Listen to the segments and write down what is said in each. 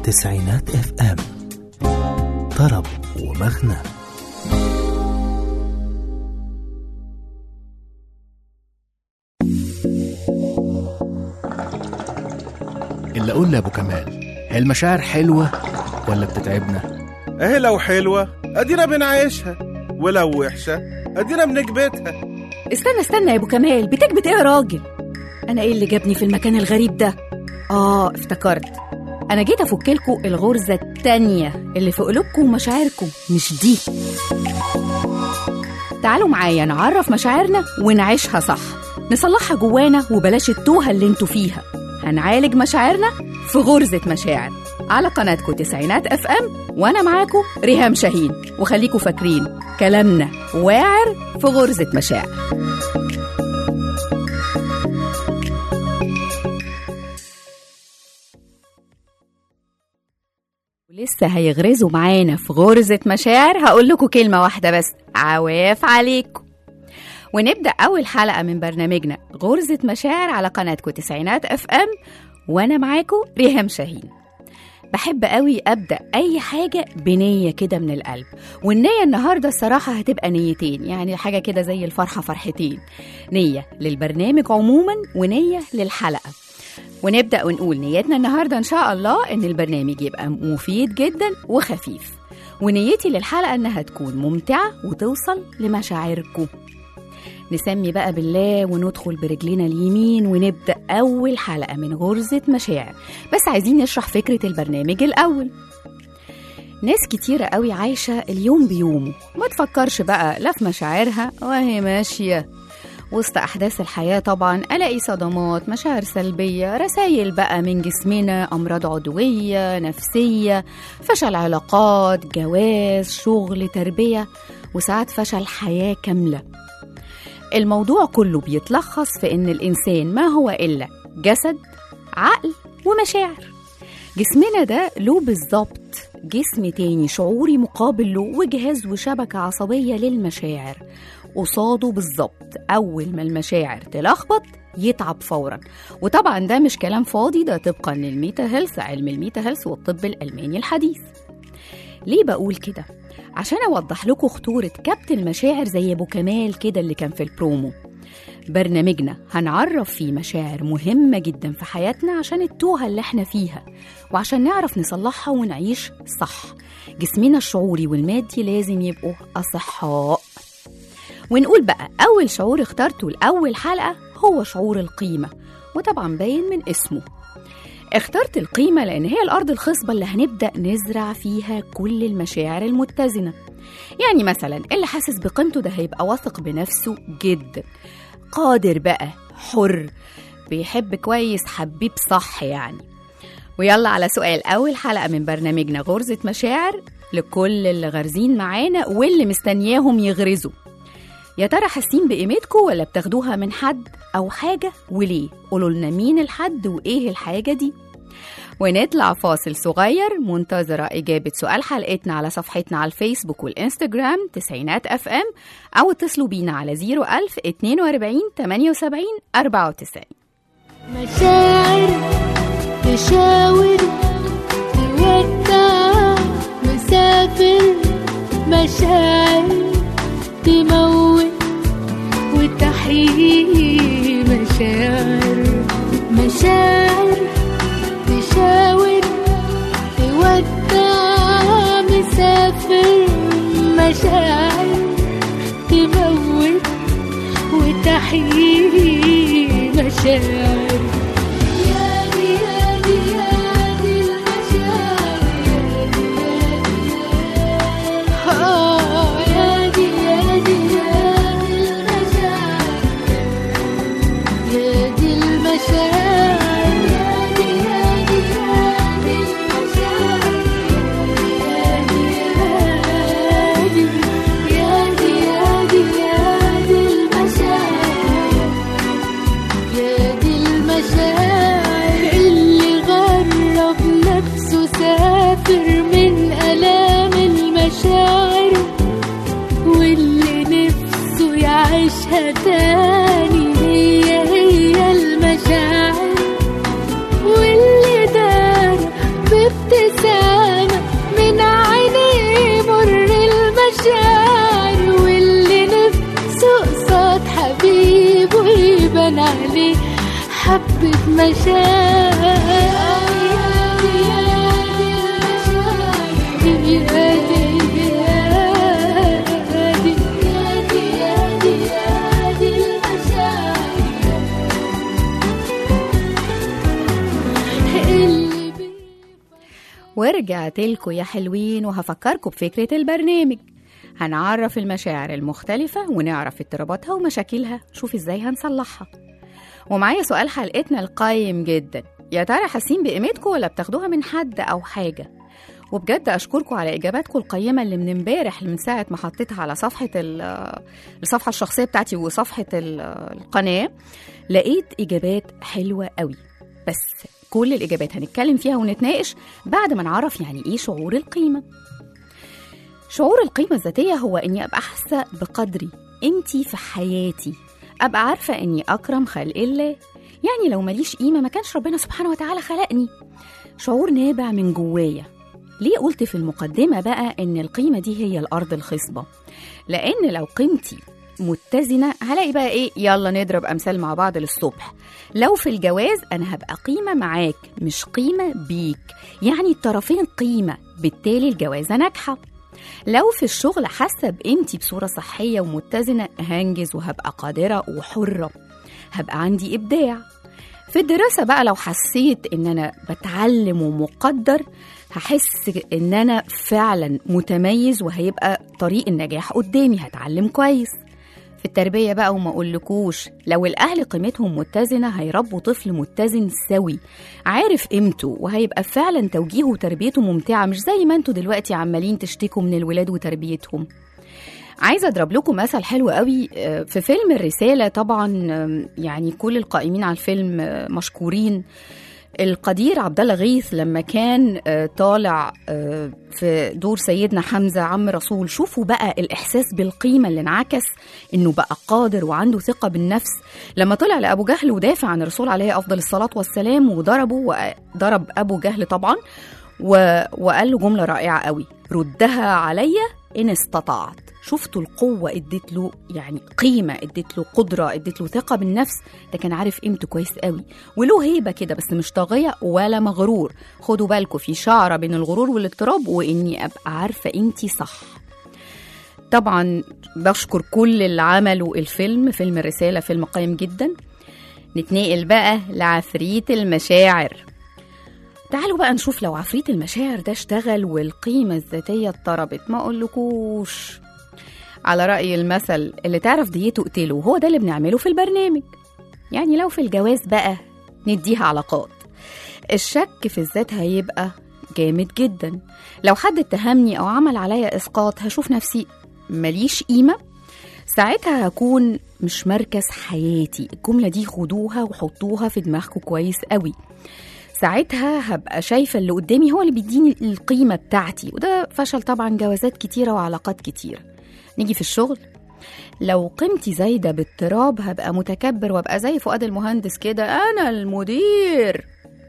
تسعينات اف ام طرب ومغنى اللي اقول لابو كمال هي المشاعر حلوه ولا بتتعبنا اهي لو حلوة ادينا بنعيشها ولو وحشة ادينا بنكبتها استنى استنى يا ابو كمال بتكبت ايه يا راجل انا ايه اللي جابني في المكان الغريب ده اه افتكرت انا جيت افكلكوا الغرزه التانية اللي في قلوبكم ومشاعركم مش دي تعالوا معايا نعرف مشاعرنا ونعيشها صح نصلحها جوانا وبلاش التوهه اللي انتوا فيها هنعالج مشاعرنا في غرزه مشاعر على قناتكم تسعينات اف ام وانا معاكم ريهام شاهين وخليكم فاكرين كلامنا واعر في غرزه مشاعر ولسه هيغرزوا معانا في غرزة مشاعر هقول لكم كلمة واحدة بس عواف عليكم ونبدأ أول حلقة من برنامجنا غرزة مشاعر على قناتكم تسعينات اف ام وأنا معاكم ريهام شاهين بحب قوي أبدأ أي حاجة بنية كده من القلب والنية النهاردة الصراحة هتبقى نيتين يعني حاجة كده زي الفرحة فرحتين نية للبرنامج عموما ونية للحلقة ونبدأ ونقول نيتنا النهاردة إن شاء الله إن البرنامج يبقى مفيد جدا وخفيف ونيتي للحلقة إنها تكون ممتعة وتوصل لمشاعركم نسمي بقى بالله وندخل برجلنا اليمين ونبدأ أول حلقة من غرزة مشاعر بس عايزين نشرح فكرة البرنامج الأول ناس كتيرة قوي عايشة اليوم بيومه ما تفكرش بقى لا في مشاعرها وهي ماشية وسط أحداث الحياة طبعا ألاقي صدمات مشاعر سلبية رسائل بقى من جسمنا أمراض عضوية نفسية فشل علاقات جواز شغل تربية وساعات فشل حياة كاملة الموضوع كله بيتلخص في إن الإنسان ما هو إلا جسد عقل ومشاعر جسمنا ده له بالظبط جسم تاني شعوري مقابل له وجهاز وشبكة عصبية للمشاعر قصاده بالظبط أول ما المشاعر تلخبط يتعب فورا وطبعا ده مش كلام فاضي ده طبقا للميتا هيلث علم الميتا هيلث والطب الألماني الحديث ليه بقول كده؟ عشان أوضح لكم خطورة كبت المشاعر زي أبو كمال كده اللي كان في البرومو برنامجنا هنعرف فيه مشاعر مهمة جدا في حياتنا عشان التوهة اللي احنا فيها وعشان نعرف نصلحها ونعيش صح جسمنا الشعوري والمادي لازم يبقوا أصحاء ونقول بقى أول شعور اخترته لأول حلقة هو شعور القيمة وطبعا باين من اسمه اخترت القيمة لأن هي الأرض الخصبة اللي هنبدأ نزرع فيها كل المشاعر المتزنة يعني مثلا اللي حاسس بقيمته ده هيبقى واثق بنفسه جدا قادر بقى حر بيحب كويس حبيب صح يعني ويلا على سؤال أول حلقة من برنامجنا غرزة مشاعر لكل اللي غارزين معانا واللي مستنياهم يغرزوا يا ترى حاسين بقيمتكم ولا بتاخدوها من حد أو حاجة وليه؟ قولوا لنا مين الحد وإيه الحاجة دي؟ ونطلع فاصل صغير منتظرة إجابة سؤال حلقتنا على صفحتنا على الفيسبوك والإنستجرام تسعينات أف أم أو اتصلوا بينا على 01000 42 78 94 مشاعر تشاور تودع مسافر مشاعر تموت وتحيي مشاعر مشاعر تشاور تودع مسافر مشاعر تموت وتحيي مشاعر يا دي يا دي يا دي المشاعر آه يا دي يا دي يا دي المشاعر يا دي المشاعر يا دي يا دي يا دي المشاعر يا دي يا دي يا دي يا دي المشاعر يا دي لي حبة مشاعر يا دي يا دي يا دي يا دي يا دي يا دي المشاعر اللي بي ورجعت لكم يا حلوين وهفكركم بفكرة البرنامج هنعرف المشاعر المختلفة ونعرف اضطراباتها ومشاكلها شوف ازاي هنصلحها ومعايا سؤال حلقتنا القايم جدا يا ترى حاسين بقيمتكم ولا بتاخدوها من حد أو حاجة وبجد أشكركم على إجاباتكم القيمة اللي من امبارح من ساعة ما حطيتها على صفحة ال- الصفحة الشخصية بتاعتي وصفحة ال- القناة لقيت إجابات حلوة قوي بس كل الإجابات هنتكلم فيها ونتناقش بعد ما نعرف يعني إيه شعور القيمة شعور القيمة الذاتية هو إني أبقى حاسة بقدري أنتي في حياتي أبقى عارفة إني أكرم خلق الله يعني لو ماليش قيمة ما كانش ربنا سبحانه وتعالى خلقني شعور نابع من جوايا ليه قلت في المقدمة بقى إن القيمة دي هي الأرض الخصبة لأن لو قيمتي متزنة هلاقي بقى إيه يلا نضرب أمثال مع بعض للصبح لو في الجواز أنا هبقى قيمة معاك مش قيمة بيك يعني الطرفين قيمة بالتالي الجوازة ناجحة لو في الشغل حاسة بقيمتي بصورة صحية ومتزنة هنجز وهبقى قادرة وحرة هبقى عندي إبداع في الدراسة بقى لو حسيت إن أنا بتعلم ومقدر هحس إن أنا فعلا متميز وهيبقى طريق النجاح قدامي هتعلم كويس في التربية بقى وما أقولكوش لو الأهل قيمتهم متزنة هيربوا طفل متزن سوي عارف قيمته وهيبقى فعلا توجيهه وتربيته ممتعة مش زي ما انتوا دلوقتي عمالين تشتكوا من الولاد وتربيتهم عايزة أضرب لكم مثل حلو قوي آه، في فيلم الرسالة طبعا آم، يعني كل القائمين على الفيلم آه، مشكورين القدير عبد الله غيث لما كان آه، طالع آه، في دور سيدنا حمزه عم رسول شوفوا بقى الاحساس بالقيمه اللي انعكس انه بقى قادر وعنده ثقه بالنفس لما طلع لابو جهل ودافع عن الرسول عليه افضل الصلاه والسلام وضربه وضرب ابو جهل طبعا و... وقال له جمله رائعه قوي ردها عليا ان استطعت شفتوا القوة اديت له يعني قيمة اديت له قدرة اديت له ثقة بالنفس ده كان عارف قيمته كويس قوي وله هيبة كده بس مش طاغية ولا مغرور خدوا بالكم في شعرة بين الغرور والاضطراب وإني أبقى عارفة أنتي صح طبعا بشكر كل اللي عملوا الفيلم فيلم الرسالة فيلم قيم جدا نتنقل بقى لعفريت المشاعر تعالوا بقى نشوف لو عفريت المشاعر ده اشتغل والقيمة الذاتية اتضربت ما اقولكوش على رأي المثل اللي تعرف ديته اقتله هو ده اللي بنعمله في البرنامج يعني لو في الجواز بقى نديها علاقات الشك في الذات هيبقى جامد جدا لو حد اتهمني او عمل عليا اسقاط هشوف نفسي ماليش قيمه ساعتها هكون مش مركز حياتي الجمله دي خدوها وحطوها في دماغكم كويس قوي ساعتها هبقى شايفه اللي قدامي هو اللي بيديني القيمه بتاعتي وده فشل طبعا جوازات كتيره وعلاقات كتيره نيجي في الشغل لو قيمتي زايده باضطراب هبقى متكبر وابقى زي فؤاد المهندس كده انا المدير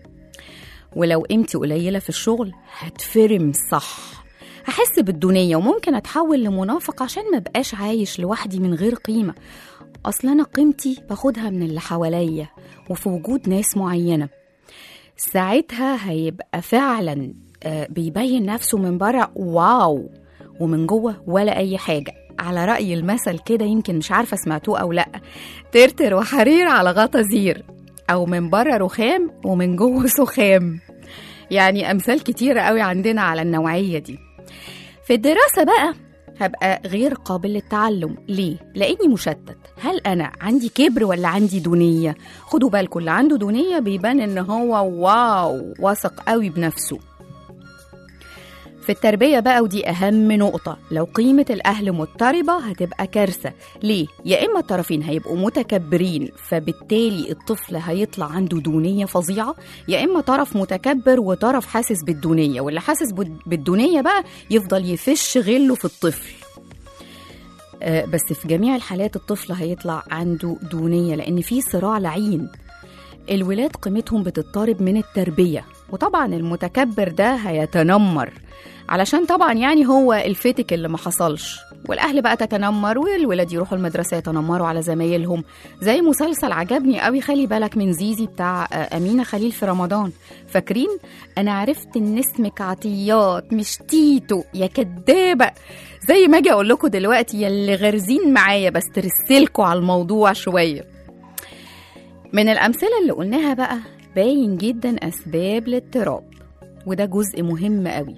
ولو قيمتي قليله في الشغل هتفرم صح هحس بالدونية وممكن أتحول لمنافق عشان ما بقاش عايش لوحدي من غير قيمة أصل أنا قيمتي باخدها من اللي حواليا وفي وجود ناس معينة ساعتها هيبقى فعلا آه، بيبين نفسه من بره واو ومن جوه ولا أي حاجة على رأي المثل كده يمكن مش عارفة سمعتوه أو لأ ترتر وحرير على غطا زير أو من بره رخام ومن جوه سخام يعني أمثال كتيرة قوي عندنا على النوعية دي في الدراسة بقى هبقى غير قابل للتعلم ليه؟ لأني مشتت هل أنا عندي كبر ولا عندي دونية؟ خدوا بالكم اللي عنده دونية بيبان إن هو واو واثق قوي بنفسه في التربية بقى ودي أهم نقطة لو قيمة الأهل مضطربة هتبقى كارثة ليه؟ يا إما الطرفين هيبقوا متكبرين فبالتالي الطفل هيطلع عنده دونية فظيعة يا إما طرف متكبر وطرف حاسس بالدونية واللي حاسس بال- بالدونية بقى يفضل يفش غله في الطفل آه، بس في جميع الحالات الطفل هيطلع عنده دونية لأن في صراع لعين الولاد قيمتهم بتضطرب من التربية وطبعا المتكبر ده هيتنمر علشان طبعا يعني هو الفتك اللي ما حصلش والاهل بقى تتنمر والولاد يروحوا المدرسه يتنمروا على زمايلهم زي مسلسل عجبني قوي خلي بالك من زيزي بتاع آه، امينه خليل في رمضان فاكرين انا عرفت ان اسمك عطيات مش تيتو يا كدابه زي ما اجي اقول لكم دلوقتي يا اللي غارزين معايا بس ترسلكوا على الموضوع شويه من الامثله اللي قلناها بقى باين جدا اسباب الاضطراب وده جزء مهم قوي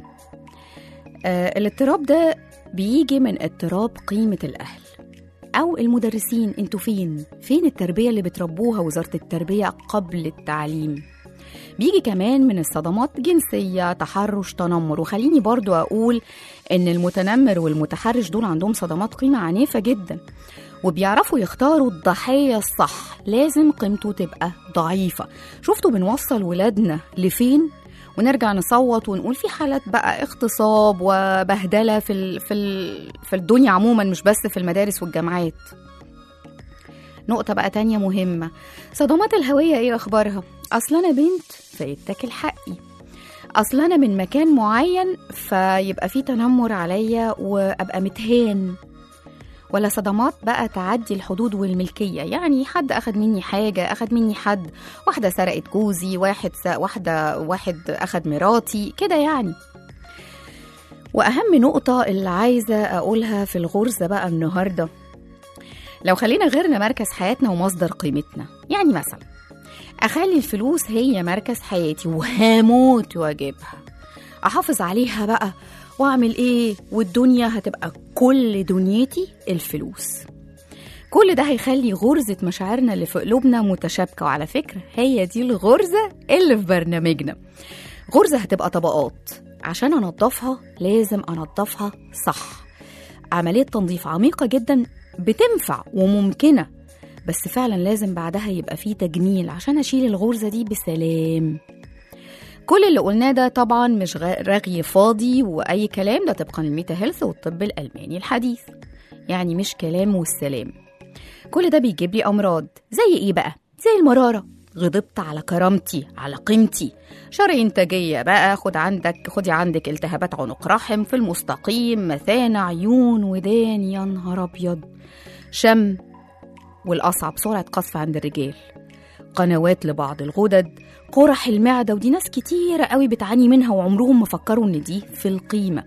آه الاضطراب ده بيجي من اضطراب قيمة الأهل أو المدرسين انتوا فين؟ فين التربية اللي بتربوها وزارة التربية قبل التعليم؟ بيجي كمان من الصدمات جنسية تحرش تنمر وخليني برضو أقول إن المتنمر والمتحرش دول عندهم صدمات قيمة عنيفة جدا وبيعرفوا يختاروا الضحية الصح لازم قيمته تبقى ضعيفة شفتوا بنوصل ولادنا لفين ونرجع نصوت ونقول في حالات بقى اغتصاب وبهدله في ال في ال في الدنيا عموما مش بس في المدارس والجامعات نقطة بقى تانية مهمة صدمات الهوية ايه اخبارها اصل انا بنت فيتاكل حقي اصل انا من مكان معين فيبقى في تنمر عليا وابقى متهان ولا صدمات بقى تعدي الحدود والملكية يعني حد أخد مني حاجة أخد مني حد واحدة سرقت جوزي واحد س... واحدة واحد أخد مراتي كده يعني وأهم نقطة اللي عايزة أقولها في الغرزة بقى النهاردة لو خلينا غيرنا مركز حياتنا ومصدر قيمتنا يعني مثلا أخلي الفلوس هي مركز حياتي وهموت وأجيبها أحافظ عليها بقى واعمل ايه والدنيا هتبقى كل دنيتي الفلوس كل ده هيخلي غرزة مشاعرنا اللي في قلوبنا متشابكة وعلى فكرة هي دي الغرزة اللي في برنامجنا غرزة هتبقى طبقات عشان أنضفها لازم أنضفها صح عملية تنظيف عميقة جدا بتنفع وممكنة بس فعلا لازم بعدها يبقى فيه تجميل عشان أشيل الغرزة دي بسلام كل اللي قلناه ده طبعا مش غ- رغي فاضي واي كلام ده طبقا للميتا هيلث والطب الالماني الحديث يعني مش كلام والسلام كل ده بيجيب لي امراض زي ايه بقى زي المراره غضبت على كرامتي على قيمتي شر انتاجيه بقى خد عندك خدي عندك التهابات عنق رحم في المستقيم مثانه عيون ودان يا نهار ابيض شم والاصعب سرعه قصف عند الرجال قنوات لبعض الغدد قرح المعدة ودي ناس كتيرة قوي بتعاني منها وعمرهم ما فكروا إن دي في القيمة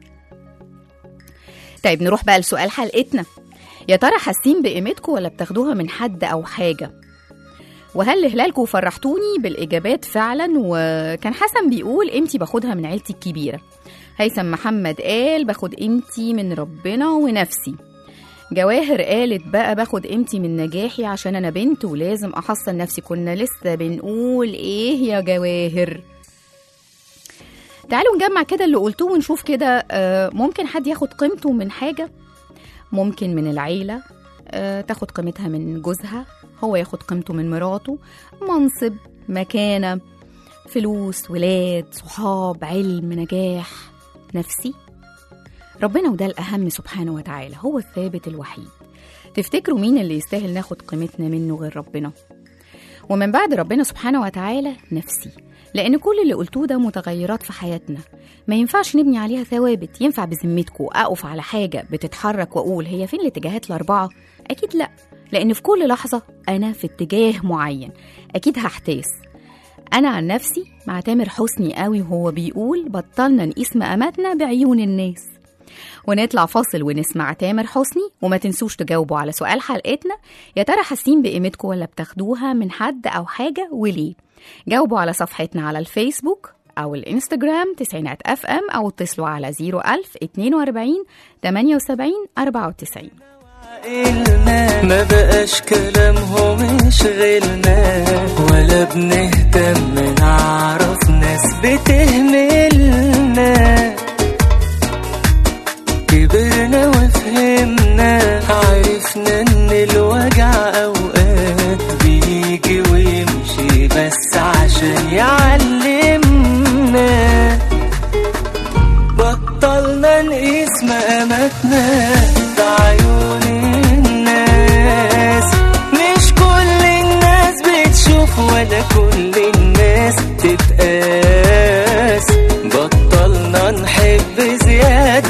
طيب نروح بقى لسؤال حلقتنا يا ترى حاسين بقيمتكم ولا بتاخدوها من حد أو حاجة وهل هلالكم فرحتوني بالإجابات فعلا وكان حسن بيقول قيمتي باخدها من عيلتي الكبيرة هيثم محمد قال باخد قيمتي من ربنا ونفسي جواهر قالت بقى باخد قيمتي من نجاحي عشان انا بنت ولازم احصن نفسي كنا لسه بنقول ايه يا جواهر تعالوا نجمع كده اللي قلتوه ونشوف كده آه، ممكن حد ياخد قيمته من حاجة ممكن من العيلة آه، تاخد قيمتها من جوزها هو ياخد قيمته من مراته منصب مكانة فلوس ولاد صحاب علم نجاح نفسي ربنا وده الأهم سبحانه وتعالى هو الثابت الوحيد تفتكروا مين اللي يستاهل ناخد قيمتنا منه غير ربنا ومن بعد ربنا سبحانه وتعالى نفسي لأن كل اللي قلتوه ده متغيرات في حياتنا ما ينفعش نبني عليها ثوابت ينفع بذمتكم أقف على حاجة بتتحرك وأقول هي فين الاتجاهات الأربعة أكيد لأ لأن في كل لحظة أنا في اتجاه معين أكيد هحتاس أنا عن نفسي مع تامر حسني قوي وهو بيقول بطلنا نقيس مقاماتنا بعيون الناس ونطلع فاصل ونسمع تامر حسني وما تنسوش تجاوبوا على سؤال حلقتنا يا ترى حاسين بقيمتكم ولا بتاخدوها من حد أو حاجة وليه جاوبوا على صفحتنا على الفيسبوك أو الإنستجرام تسعينات أف أم أو اتصلوا على 01000 42 78 94 عقلنا ما بقاش كلامهم يشغلنا ولا بنهتم نعرف ناس بتهملنا كبرنا وفهمنا عرفنا ان الوجع اوقات بيجي ويمشي بس عشان يعلمنا بطلنا نقيس مقاماتنا بعيون الناس مش كل الناس بتشوف ولا كل الناس تتقال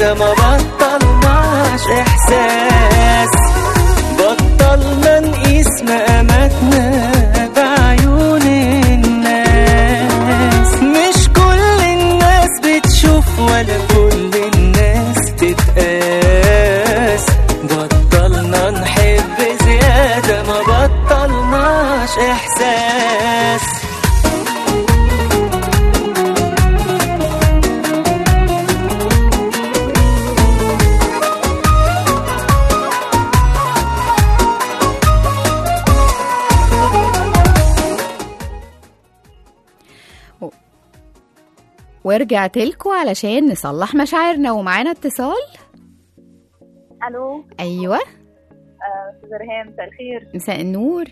زيادة ما بطلناش إحساس بطلنا نقيس مقاماتنا بعيون الناس مش كل الناس بتشوف ولا كل الناس تتقاس بطلنا نحب زيادة ما بطلناش إحساس ورجعت لكم علشان نصلح مشاعرنا ومعانا اتصال الو ايوه آه، استاذ ريهام مساء الخير مساء النور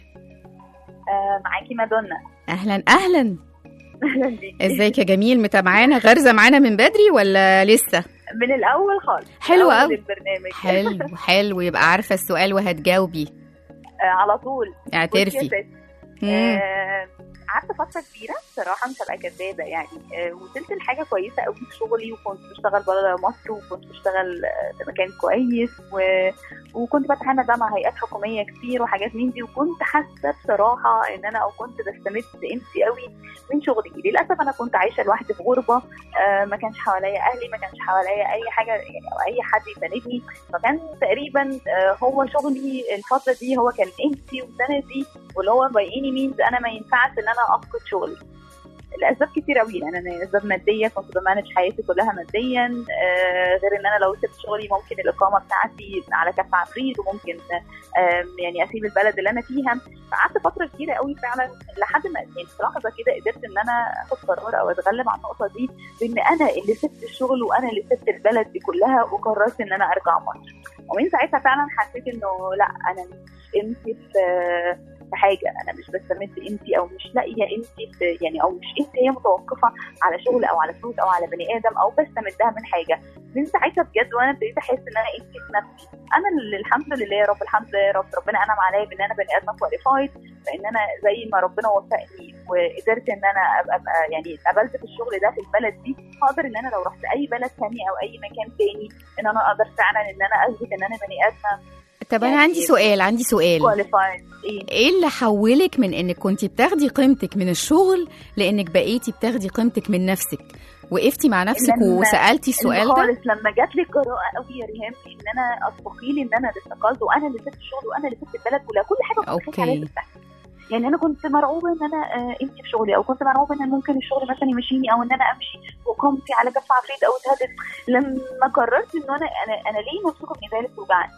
آه، معاكي مادونا اهلا اهلا اهلا بيكي ازيك يا جميل متابعانا غرزه معانا من بدري ولا لسه من الاول خالص حلو أول أوي. البرنامج حلو حلو يبقى عارفه السؤال وهتجاوبي آه، على طول بصي يا اعترفي ستي، مم. آه، قعدت فتره كبيره بصراحه مش هبقى كدابه يعني آه، وصلت لحاجه كويسه قوي في شغلي وكنت بشتغل بره مصر وكنت بشتغل آه، في مكان كويس و... وكنت بتعامل بقى مع هيئات حكوميه كتير وحاجات من دي وكنت حاسه بصراحه ان انا او كنت بستمد قيمتي قوي من شغلي للاسف انا كنت عايشه لوحدي في غربه آه، ما كانش حواليا اهلي ما كانش حواليا اي حاجه يعني او اي حد يساندني فكان تقريبا آه، هو شغلي الفتره دي هو كان قيمتي وسندي واللي هو باي اني مينز انا ما ينفعش ان انا افقد شغلي الاسباب كتير قوي يعني انا اسباب ماديه كنت بمانج حياتي كلها ماديا آه غير ان انا لو سبت شغلي ممكن الاقامه بتاعتي على كف عفريت وممكن آه يعني اسيب البلد اللي انا فيها فقعدت فتره كتيره قوي فعلا لحد ما يعني في لحظه كده قدرت ان انا اخد قرار او اتغلب على النقطه دي بان انا اللي سبت الشغل وانا اللي سبت البلد دي كلها وقررت ان انا ارجع مصر ومن ساعتها فعلا حسيت انه لا انا مش قيمتي في في حاجه انا مش بستمد قيمتي او مش لاقيه قيمتي في يعني او مش قيمتي هي متوقفه على شغل او على فلوس او على بني ادم او بستمدها من حاجه من ساعتها بجد وانا ابتديت احس ان انا قيمتي في نفسي انا اللي الحمد لله يا رب الحمد لله يا رب ربنا انعم عليا بان انا بني ادم كواليفايد فان انا زي ما ربنا وفقني وقدرت ان انا ابقى, أبقى يعني اتقبلت في الشغل ده في البلد دي هقدر ان انا لو رحت اي بلد ثاني او اي مكان تاني ان انا اقدر فعلا ان انا اثبت ان انا بني ادم طب انا يعني عندي سؤال عندي سؤال كواليفايد ايه ايه اللي حولك من انك كنتي بتاخدي قيمتك من الشغل لانك بقيتي بتاخدي قيمتك من نفسك وقفتي مع نفسك لما- وسالتي السؤال ده خالص لما جات لي الجراءه قوي يا ريهام في ان انا استقيل ان انا اللي استقلت وانا اللي سبت الشغل وانا اللي سبت البلد كلها كل حاجه كنت خايفة أوكي. عليها تتحقق. يعني انا كنت مرعوبه ان انا آه، امشي في شغلي او كنت مرعوبه ان ممكن الشغل مثلا يمشيني او ان انا امشي وقامتي على كف عفريت او اتهدد لما قررت ان انا انا انا ليه مبسوطه من ذلك توجعني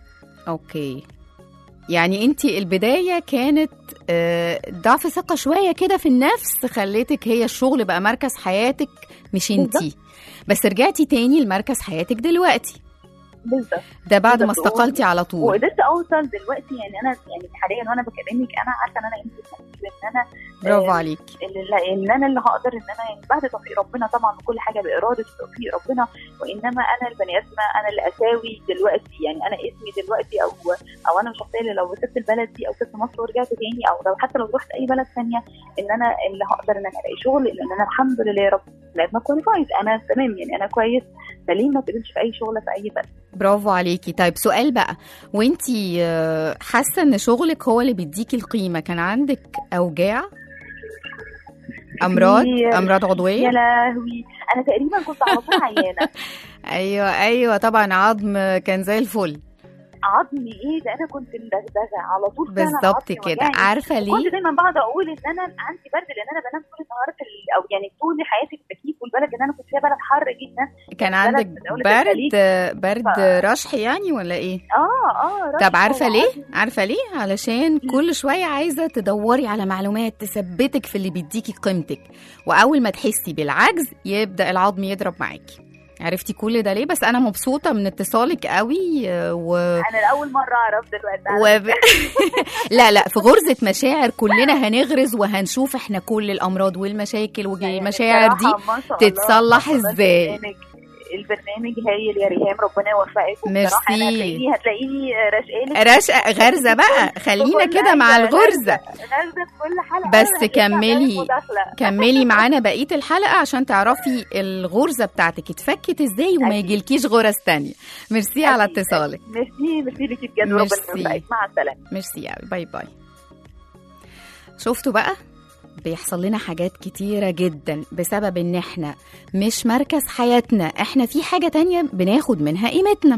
اوكي يعني انت البدايه كانت آه، ضعف ثقه شويه كده في النفس خليتك هي الشغل بقى مركز حياتك مش انتي بس رجعتي تاني لمركز حياتك دلوقتي بالظبط ده بعد ما بالظبط. استقلتي على طول وقدرت اوصل دلوقتي يعني انا يعني حاليا وانا بكلمك انا عارفه ان انا قيمتي في نفسي، ان انا برافو آه، عليكي اللي ان انا اللي هقدر ان انا يعني بعد توفيق ربنا طبعا وكل حاجه باراده توفيق ربنا وانما انا البني ادمه انا اللي اساوي دلوقتي يعني انا اسمي دلوقتي او او انا الشخصيه اللي لو سبت البلد دي او سبت مصر ورجعت تاني او لو حتى لو رحت اي بلد ثانيه ان انا اللي هقدر ان انا الاقي شغل لان انا الحمد لله يا رب لازم كواليفايد انا تمام يعني انا كويس فليه ما تقبلش في اي شغله في اي بلد برافو عليكي طيب سؤال بقى وانتي آه، حاسه ان شغلك هو اللي بيديكي القيمه كان عندك اوجاع امراض كتير. امراض يا عضويه لهوي انا تقريبا كنت على طول عيانه ايوه ايوه طبعا عظم كان زي الفل عظمي ايه ده انا كنت مدغدغه على طول فعلا بالظبط عظمي كده وجعني. عارفه كنت ليه دايما بقعد اقول ان انا عندي برد لان انا بنام طول النهار في ال- او يعني طول حياتي في التكييف والبلد اللي انا كنت فيها بلد حر جدا كان بلد عندك من دولة برد الخليج. برد ف- رشح يعني ولا ايه اه اه رشح طب عارفه ليه وعظم. عارفه ليه علشان كل شويه عايزه تدوري على معلومات تثبتك في اللي بيديكي قيمتك واول ما تحسي بالعجز يبدا العظم يضرب معاكي عرفتي كل ده ليه بس انا مبسوطه من اتصالك قوي آه، و... انا لاول مره اعرف دلوقتي و... لا لا في غرزه مشاعر كلنا هنغرز وهنشوف احنا كل الامراض والمشاكل يعني والمشاعر دي بصراحة ما شاء الله، تتصلح ما شاء الله إزاي؟ برنامج البرنامج هايل يا ريهام ربنا يوفقك وبصراحه انا ميرسي. هتلاقيني هتلاقيني رشقالك رشقة غرزة بقى خلينا بكل كده مع حاجة، الغرزة غرزه في كل حلقه بس أنا هتطلع كملي- مداخلة. كملي معانا بقية الحلقة عشان تعرفي الغرزة بتاعتك اتفكت ازاي وما أكيد. يجيلكيش غرز تانية ميرسي على أكيد. اتصالك ميرسي ميرسي ليكي بجد ربنا ميرسي. يوفقك مع السلامه ميرسي قوي باي باي شفتوا بقى بيحصل لنا حاجات كتيرة جدا بسبب ان احنا مش مركز حياتنا احنا في حاجة تانية بناخد منها قيمتنا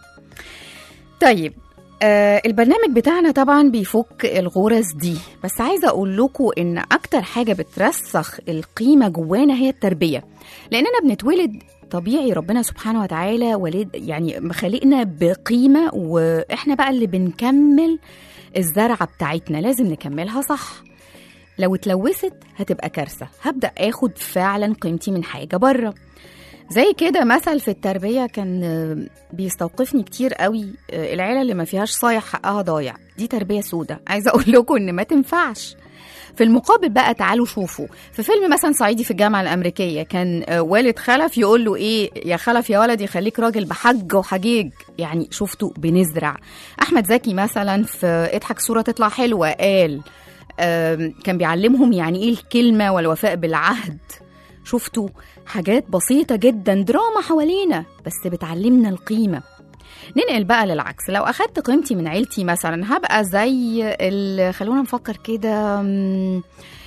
طيب آه البرنامج بتاعنا طبعا بيفك الغرز دي بس عايزة اقول لكم ان اكتر حاجة بترسخ القيمة جوانا هي التربية لاننا بنتولد طبيعي ربنا سبحانه وتعالى ولد يعني خلقنا بقيمة واحنا بقى اللي بنكمل الزرعة بتاعتنا لازم نكملها صح لو اتلوثت هتبقى كارثة هبدأ اخد فعلا قيمتي من حاجة بره زي كده مثل في التربية كان آه، بيستوقفني كتير قوي آه، العيلة اللي ما فيهاش صايع حقها ضايع دي تربية سودة عايزة أقول لكم إن ما تنفعش في المقابل بقى تعالوا شوفوا في فيلم مثلا صعيدي في الجامعة الأمريكية كان آه، والد خلف يقول له إيه يا خلف يا ولدي خليك راجل بحج وحجيج يعني شفتوا بنزرع أحمد زكي مثلا في اضحك صورة تطلع حلوة قال آم، كان بيعلمهم يعني ايه الكلمه والوفاء بالعهد شفتوا حاجات بسيطه جدا دراما حوالينا بس بتعلمنا القيمه ننقل بقى للعكس لو اخدت قيمتي من عيلتي مثلا هبقى زي ال- خلونا نفكر كده أم،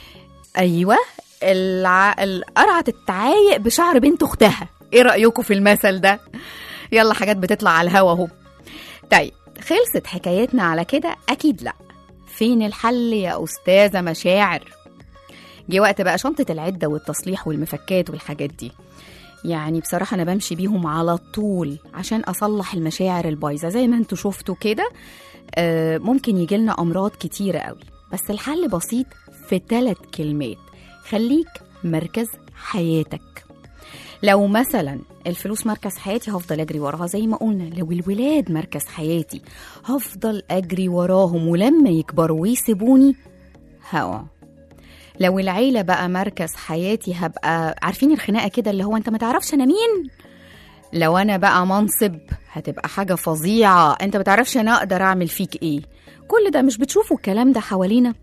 ايوه الع... القرعه التعايق بشعر بنت اختها ايه رايكم في المثل ده يلا حاجات بتطلع على الهوا اهو طيب خلصت حكايتنا على كده اكيد لا فين الحل يا أستاذة مشاعر؟ جه وقت بقى شنطة العدة والتصليح والمفكات والحاجات دي يعني بصراحة أنا بمشي بيهم على طول عشان أصلح المشاعر البايظة زي ما انتوا شفتوا كده آه، ممكن يجيلنا أمراض كتيرة قوي بس الحل بسيط في ثلاث كلمات خليك مركز حياتك لو مثلا الفلوس مركز حياتي هفضل اجري وراها زي ما قلنا لو الولاد مركز حياتي هفضل اجري وراهم ولما يكبروا ويسيبوني هقع لو العيله بقى مركز حياتي هبقى عارفين الخناقه كده اللي هو انت ما تعرفش انا مين لو انا بقى منصب هتبقى حاجه فظيعه انت ما تعرفش انا اقدر اعمل فيك ايه كل ده مش بتشوفوا الكلام ده حوالينا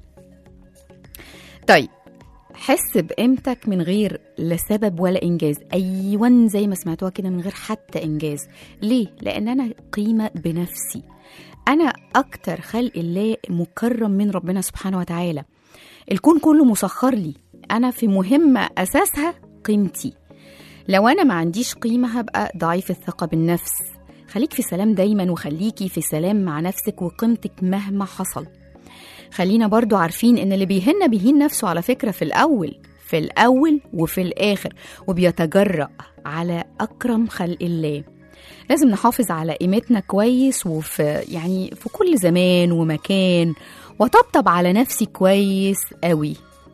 طيب حس بقيمتك من غير لا سبب ولا انجاز ايوه زي ما سمعتوها كده من غير حتى انجاز ليه لان انا قيمه بنفسي انا اكتر خلق الله مكرم من ربنا سبحانه وتعالى الكون كله مسخر لي انا في مهمه اساسها قيمتي لو انا ما عنديش قيمه هبقى ضعيف الثقه بالنفس خليك في سلام دايما وخليكي في سلام مع نفسك وقيمتك مهما حصل خلينا برضو عارفين ان اللي بيهن بيهين نفسه على فكرة في الأول في الأول وفي الآخر وبيتجرأ على أكرم خلق الله لازم نحافظ على قيمتنا كويس وفي يعني في كل زمان ومكان وطبطب على نفسي كويس قوي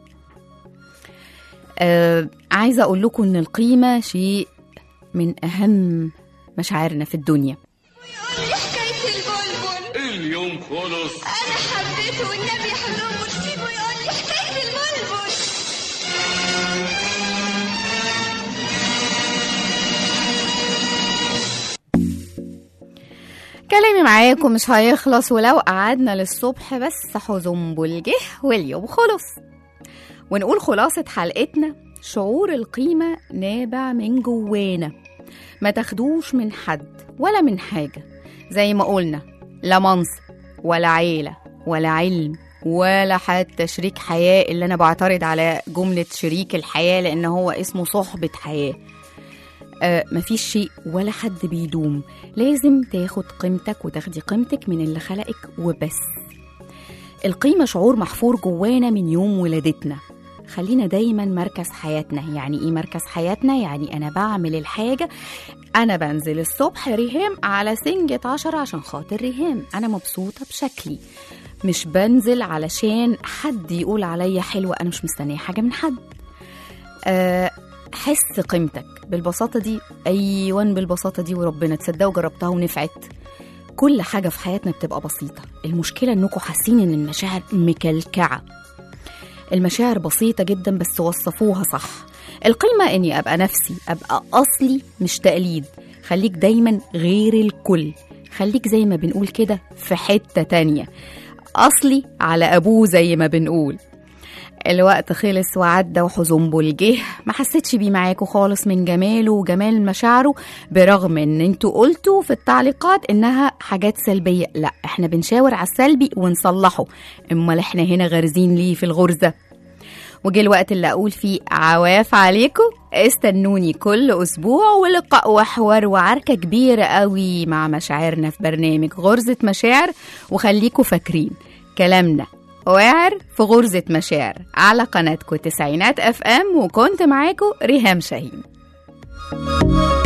آه عايزة أقول لكم إن القيمة شيء من أهم مشاعرنا في الدنيا يقول لي حكاية البلبل اليوم خلص أنا حبيته والنبي حلوه سيبه يقول لي حكاية البلبل كلامي معاكم مش هيخلص ولو قعدنا للصبح بس حزنبل جه واليوم خلص ونقول خلاصة حلقتنا شعور القيمة نابع من جوانا ما تاخدوش من حد ولا من حاجة زي ما قلنا لا منصب ولا عيلة ولا علم ولا حتى شريك حياة اللي أنا بعترض على جملة شريك الحياة لأن هو اسمه صحبة حياة آه مفيش شيء ولا حد بيدوم لازم تاخد قيمتك وتاخدي قيمتك من اللي خلقك وبس القيمة شعور محفور جوانا من يوم ولادتنا خلينا دايما مركز حياتنا يعني ايه مركز حياتنا يعني انا بعمل الحاجة انا بنزل الصبح ريهام على سنجة عشرة عشان خاطر ريهام انا مبسوطة بشكلي مش بنزل علشان حد يقول عليا حلوة انا مش مستنية حاجة من حد أه حس قيمتك بالبساطة دي أيوة بالبساطة دي وربنا تصدقوا جربتها ونفعت كل حاجة في حياتنا بتبقى بسيطة المشكلة انكم حاسين ان المشاعر مكلكعة المشاعر بسيطة جدا بس وصفوها صح القيمة إني أبقى نفسي أبقى أصلي مش تقليد خليك دايما غير الكل خليك زي ما بنقول كده في حتة تانية أصلي على أبوه زي ما بنقول الوقت خلص وعدى وحزنبل جه ما حسيتش بيه معاكوا خالص من جماله وجمال مشاعره برغم ان انتوا قلتوا في التعليقات انها حاجات سلبية لا احنا بنشاور على السلبي ونصلحه امال احنا هنا غارزين ليه في الغرزة وجه الوقت اللي اقول فيه عواف عليكم استنوني كل اسبوع ولقاء وحوار وعركه كبيره قوي مع مشاعرنا في برنامج غرزه مشاعر وخليكم فاكرين كلامنا واعر في غرزة مشاعر على قناتكم تسعينات اف ام وكنت معاكم ريهام شاهين